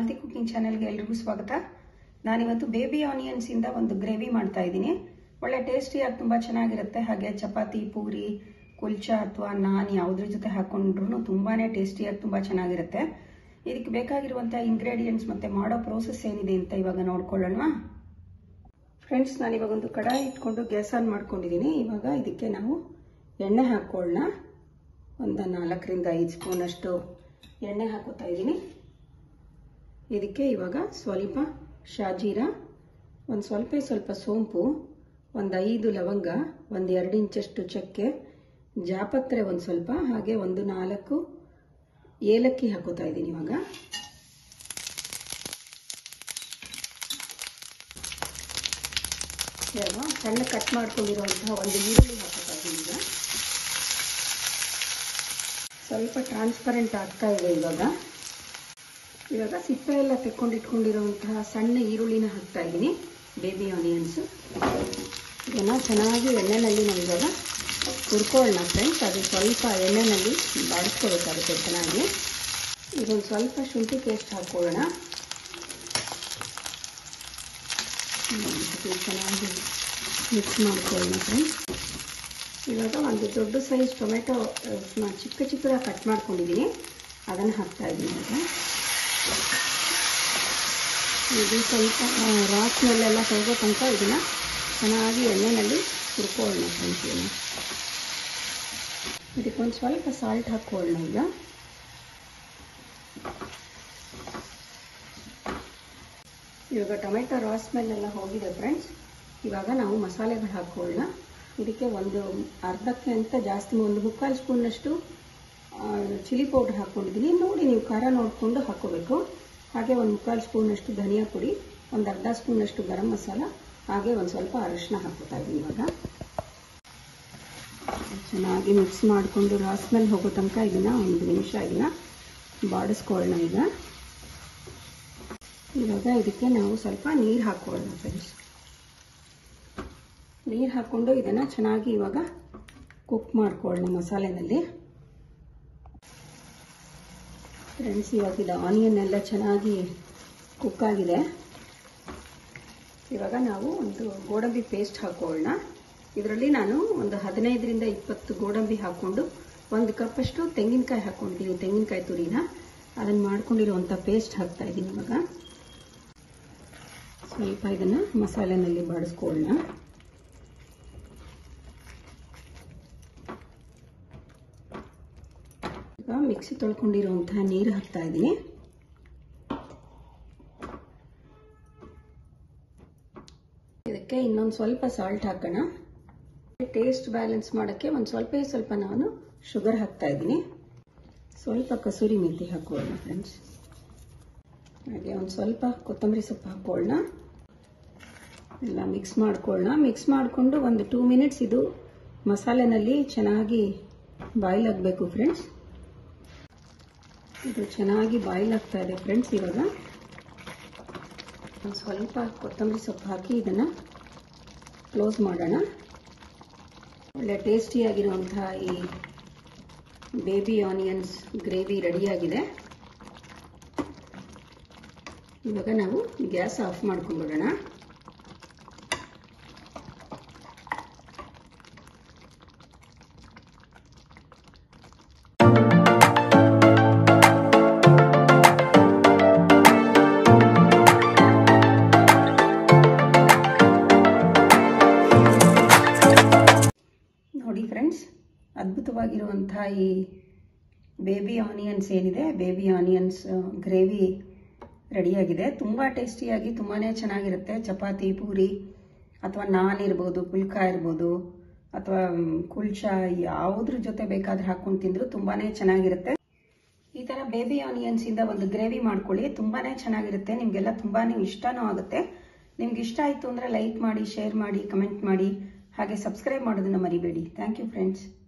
Malathi cooking ಚಾನೆಲ್ಗೆ ಎಲ್ರಿಗೂ ಸ್ವಾಗತ ನಾನಿವತ್ತು ಬೇಬಿ ಆನಿಯನ್ಸಿಂದ ಒಂದು ಗ್ರೇವಿ ಮಾಡ್ತಾ ಇದ್ದೀನಿ ಒಳ್ಳೆ ಟೇಸ್ಟಿಯಾಗಿ ತುಂಬ ಚೆನ್ನಾಗಿರುತ್ತೆ ಹಾಗೆ ಚಪಾತಿ ಪೂರಿ ಕುಲ್ಚಾ ಅಥವಾ ನಾನ್ ಯಾವುದ್ರ ಜೊತೆ ಹಾಕೊಂಡ್ರು ತುಂಬಾ ಟೇಸ್ಟಿಯಾಗಿ ತುಂಬ ಚೆನ್ನಾಗಿರುತ್ತೆ ಇದಕ್ಕೆ ಬೇಕಾಗಿರುವಂಥ ಇಂಗ್ರೀಡಿಯೆಂಟ್ಸ್ ಮತ್ತು ಮಾಡೋ ಪ್ರೋಸೆಸ್ ಏನಿದೆ ಅಂತ ಇವಾಗ ನೋಡ್ಕೊಳ್ಳೋಣ ಫ್ರೆಂಡ್ಸ್ ನಾನು ಇವಾಗ ಒಂದು ಕಡಾಯಿ ಇಟ್ಕೊಂಡು ಗ್ಯಾಸ್ ಆನ್ ಮಾಡ್ಕೊಂಡಿದ್ದೀನಿ ಇವಾಗ ಇದಕ್ಕೆ ನಾವು ಎಣ್ಣೆ ಹಾಕೊಳ್ಳೋಣ ಒಂದು ನಾಲ್ಕರಿಂದ ಐದು ಸ್ಪೂನಷ್ಟು ಎಣ್ಣೆ ಹಾಕೋತಾ ಇದ್ದೀನಿ ಇದಕ್ಕೆ ಇವಾಗ ಸ್ವಲ್ಪ ಶಾಜೀರ ಒಂದು ಸ್ವಲ್ಪ ಸ್ವಲ್ಪ ಸೋಂಪು ಒಂದು ಐದು ಲವಂಗ ಒಂದು ಎರಡು ಇಂಚಷ್ಟು ಚಕ್ಕೆ ಜಾಪತ್ರೆ ಒಂದು ಸ್ವಲ್ಪ ಹಾಗೆ ಒಂದು ನಾಲ್ಕು ಏಲಕ್ಕಿ ಹಾಕೋತಾ ಇದ್ದೀನಿ ಇವಾಗ ಇವಾಗ ಸಣ್ಣ ಕಟ್ ಮಾಡ್ಕೊಂಡಿರುವಂತಹ ಒಂದು ಈರುಳ್ಳಿ ಹಾಕೋತಾ ಇದ್ದೀನಿ ಈಗ ಸ್ವಲ್ಪ ಟ್ರಾನ್ಸ್ಪರೆಂಟ್ ಆಗ್ತಾ ಇದೆ ಇವಾಗ ಇವಾಗ ಸಿಪ್ಪೆ ಎಲ್ಲ ತೆಕ್ಕೊಂಡಿಟ್ಕೊಂಡಿರುವಂತಹ ಸಣ್ಣ ಈರುಳ್ಳಿನ ಹಾಕ್ತಾ ಇದ್ದೀನಿ ಬೇಬಿ ಆನಿಯನ್ಸು ಇದನ್ನು ಚೆನ್ನಾಗಿ ಎಣ್ಣೆನಲ್ಲಿ ನಾವು ಇವಾಗ ಹುರ್ಕೊಳ್ಳೋಣ ಫ್ರೆಂಡ್ಸ್ ಅದು ಸ್ವಲ್ಪ ಎಣ್ಣೆನಲ್ಲಿ ಬಾಡಿಸ್ಕೋಬೇಕಾಗುತ್ತೆ ಚೆನ್ನಾಗಿ ಇದೊಂದು ಸ್ವಲ್ಪ ಶುಂಠಿ ಪೇಸ್ಟ್ ಹಾಕ್ಕೊಳ್ಳೋಣ ಚೆನ್ನಾಗಿ ಮಿಕ್ಸ್ ಮಾಡ್ಕೊಳ್ಳೋಣ ಫ್ರೆಂಡ್ಸ್ ಇವಾಗ ಒಂದು ದೊಡ್ಡ ಸೈಜ್ ಟೊಮೆಟೊ ಚಿಕ್ಕ ಚಿಕ್ಕದಾಗಿ ಕಟ್ ಮಾಡ್ಕೊಂಡಿದ್ದೀನಿ ಅದನ್ನು ಹಾಕ್ತಾ ಇದ್ದೀನಿ ಈಗ ಇದು ಸ್ವಲ್ಪ ರಾ ಸ್ಮೆಲ್ಲೆಲ್ಲ ಹೋಗೋ ತನಕ ಇದನ್ನು ಚೆನ್ನಾಗಿ ಎಣ್ಣೆಯಲ್ಲಿ ಹುರ್ಕೊಳ್ಳೋಣ ಫ್ರೆಂಡ್ಸ್ ಇದನ್ನು ಇದಕ್ಕೊಂದು ಸ್ವಲ್ಪ ಸಾಲ್ಟ್ ಹಾಕ್ಕೊಳ್ಳೋಣ ಈಗ ಇವಾಗ ಟೊಮೆಟೊ ರಾ ಸ್ಮೆಲ್ಲೆಲ್ಲ ಹೋಗಿದೆ ಫ್ರೆಂಡ್ಸ್ ಇವಾಗ ನಾವು ಮಸಾಲೆಗಳು ಹಾಕ್ಕೊಳ್ಳೋಣ ಇದಕ್ಕೆ ಒಂದು ಅರ್ಧಕ್ಕೆ ಅಂತ ಜಾಸ್ತಿ ಒಂದು ಮುಕ್ಕಾಲು ಸ್ಪೂನ್ನಷ್ಟು ಚಿಲ್ಲಿ ಪೌಡ್ರ್ ಹಾಕ್ಕೊಂಡಿದ್ದೀನಿ ನೋಡಿ ನೀವು ಖಾರ ನೋಡಿಕೊಂಡು ಹಾಕೋಬೇಕು ಹಾಗೆ ಒಂದು ಮುಕ್ಕಾಲು ಸ್ಪೂನಷ್ಟು ಧನಿಯಾ ಪುಡಿ ಒಂದು ಅರ್ಧ ಸ್ಪೂನಷ್ಟು ಗರಂ ಮಸಾಲ ಹಾಗೆ ಒಂದು ಸ್ವಲ್ಪ ಅರಿಶಿನ ಹಾಕೋತಾ ಇದ್ದೀನಿ ಇವಾಗ ಚೆನ್ನಾಗಿ ಮಿಕ್ಸ್ ಮಾಡಿಕೊಂಡು ರಾಸ್ಮೆಲ್ ಹೋಗೋ ತನಕ ಇದನ್ನು ಒಂದು ನಿಮಿಷ ಇದನ್ನು ಬಾಡಿಸ್ಕೊಳ್ಳೋಣ ಈಗ ಇವಾಗ ಇದಕ್ಕೆ ನಾವು ಸ್ವಲ್ಪ ನೀರು ಹಾಕ್ಕೊಳ್ಳೋಣ ಫ್ರೆಂಡ್ಸ್ ನೀರು ಹಾಕ್ಕೊಂಡು ಇದನ್ನು ಚೆನ್ನಾಗಿ ಇವಾಗ ಕುಕ್ ಮಾಡ್ಕೊಳ್ಳೋಣ ಮಸಾಲೆನಲ್ಲಿ ಫ್ರೆಂಡ್ಸ್ ಇವಾಗ ಇದು ಆನಿಯನ್ ಎಲ್ಲ ಚೆನ್ನಾಗಿ ಕುಕ್ ಆಗಿದೆ ಇವಾಗ ನಾವು ಒಂದು ಗೋಡಂಬಿ ಪೇಸ್ಟ್ ಹಾಕೊಳ್ಳೋಣ ಇದರಲ್ಲಿ ನಾನು ಒಂದು ಹದಿನೈದರಿಂದ ಇಪ್ಪತ್ತು ಗೋಡಂಬಿ ಹಾಕ್ಕೊಂಡು ಒಂದು ಕಪ್ಪಷ್ಟು ತೆಂಗಿನಕಾಯಿ ಹಾಕ್ಕೊಂಡಿದ್ದೀನಿ ತೆಂಗಿನಕಾಯಿ ತುರಿನ ಅದನ್ನು ಮಾಡ್ಕೊಂಡಿರುವಂಥ ಪೇಸ್ಟ್ ಹಾಕ್ತಾ ಇದ್ದೀನಿ ಇವಾಗ ಸ್ವಲ್ಪ ಇದನ್ನು ಮಸಾಲೆನಲ್ಲಿ ಬಾಡಿಸ್ಕೊಳ್ಳೋಣ ಈಗ ಮಿಕ್ಸಿ ತೊಳ್ಕೊಂಡಿರುವಂತಹ ನೀರು ಹಾಕ್ತಾ ಇದ್ದೀನಿ ಇದಕ್ಕೆ ಇನ್ನೊಂದು ಸ್ವಲ್ಪ ಸಾಲ್ಟ್ ಹಾಕೋಣ ಟೇಸ್ಟ್ ಬ್ಯಾಲೆನ್ಸ್ ಮಾಡೋಕ್ಕೆ ಒಂದು ಸ್ವಲ್ಪ ಸ್ವಲ್ಪ ನಾನು ಶುಗರ್ ಹಾಕ್ತಾ ಇದ್ದೀನಿ ಸ್ವಲ್ಪ ಕಸೂರಿ ಮೆಥಿ ಹಾಕೊಳ್ಳೋಣ ಫ್ರೆಂಡ್ಸ್ ಹಾಗೆ ಒಂದು ಸ್ವಲ್ಪ ಕೊತ್ತಂಬರಿ ಸೊಪ್ಪು ಹಾಕೊಳ್ಳೋಣ ಎಲ್ಲ ಮಿಕ್ಸ್ ಮಾಡ್ಕೊಳ್ಳೋಣ ಮಿಕ್ಸ್ ಮಾಡಿಕೊಂಡು ಒಂದು ಟೂ ಮಿನಿಟ್ಸ್ ಇದು ಮಸಾಲೆನಲ್ಲಿ ಚೆನ್ನಾಗಿ ಬಾಯ್ಲ್ ಆಗಬೇಕು ಫ್ರೆಂಡ್ಸ್ ಇದು ಚೆನ್ನಾಗಿ ಬಾಯ್ಲ್ ಆಗ್ತಾ ಇದೆ ಫ್ರೆಂಡ್ಸ್ ಇವಾಗ ಒಂದು ಸ್ವಲ್ಪ ಕೊತ್ತಂಬರಿ ಸೊಪ್ಪು ಹಾಕಿ ಇದನ್ನು ಕ್ಲೋಸ್ ಮಾಡೋಣ ಒಳ್ಳೆ ಟೇಸ್ಟಿಯಾಗಿರುವಂತಹ ಈ ಬೇಬಿ ಆನಿಯನ್ಸ್ ಗ್ರೇವಿ ರೆಡಿಯಾಗಿದೆ ಇವಾಗ ನಾವು ಗ್ಯಾಸ್ ಆಫ್ ಮಾಡ್ಕೊಂಡ್ಬಿಡೋಣ ನೋಡಿ ಫ್ರೆಂಡ್ಸ್ ಅದ್ಭುತವಾಗಿರುವಂತಹ ಈ ಬೇಬಿ ಆನಿಯನ್ಸ್ ಏನಿದೆ ಬೇಬಿ ಆನಿಯನ್ಸ್ ಗ್ರೇವಿ ರೆಡಿಯಾಗಿದೆ ತುಂಬ ಟೇಸ್ಟಿಯಾಗಿ ತುಂಬಾ ಚೆನ್ನಾಗಿರುತ್ತೆ ಚಪಾತಿ ಪೂರಿ ಅಥವಾ ನಾನ್ ಇರ್ಬೋದು ಪುಲ್ಕ ಇರ್ಬೋದು ಅಥವಾ ಕುಲ್ಚಾ ಯಾವುದ್ರ ಜೊತೆ ಬೇಕಾದ್ರೆ ಹಾಕೊಂಡು ತಿಂದರೂ ತುಂಬಾ ಚೆನ್ನಾಗಿರುತ್ತೆ ಈ ಥರ ಬೇಬಿ ಆನಿಯನ್ಸಿಂದ ಒಂದು ಗ್ರೇವಿ ಮಾಡ್ಕೊಳ್ಳಿ ತುಂಬಾ ಚೆನ್ನಾಗಿರುತ್ತೆ ನಿಮಗೆಲ್ಲ ತುಂಬಾ ಇಷ್ಟನೂ ಆಗುತ್ತೆ ನಿಮ್ಗೆ ಇಷ್ಟ ಆಯಿತು ಅಂದರೆ ಲೈಕ್ ಮಾಡಿ ಶೇರ್ ಮಾಡಿ ಕಮೆಂಟ್ ಮಾಡಿ ಹಾಗೆ ಸಬ್ಸ್ಕ್ರೈಬ್ ಮಾಡೋದನ್ನು ಮರಿಬೇಡಿ ಥ್ಯಾಂಕ್ ಯು ಫ್ರೆಂಡ್ಸ್